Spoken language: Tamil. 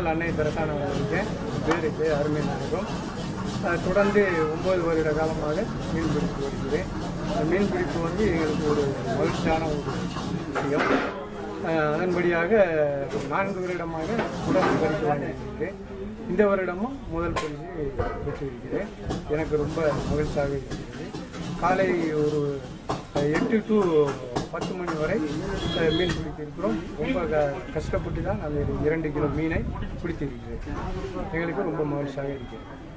முன்னாள் அன்னை தெரசான இருக்கேன் பேர் ஜெய அருமை நாயகம் அஹ் தொடர்ந்து ஒன்பது வருட காலமாக மீன் பிடித்து வருகிறேன் அந்த மீன் பிடிப்பு வந்து எங்களுக்கு ஒரு மகிழ்ச்சியான ஒரு விஷயம் அஹ் அதன்படியாக நான்கு வருடமாக தொடர்ந்து பரிசு வாங்கியிருக்கிறேன் இந்த வருடமும் முதல் பரிசு பெற்றிருக்கிறேன் எனக்கு ரொம்ப மகிழ்ச்சியாக இருக்கிறது காலை ஒரு அஹ், எட்டு டு பத்து மணி வரை அஹ், மீன் பிடித்திருக்கிறோம் ரொம்ப க- கஷ்டப்பட்டு தான் நான் இரண்டு கிலோ மீனை பிடித்திருக்கிறேன் எங்களுக்கு ரொம்ப மகிழ்ச்சியாக இருக்கிறது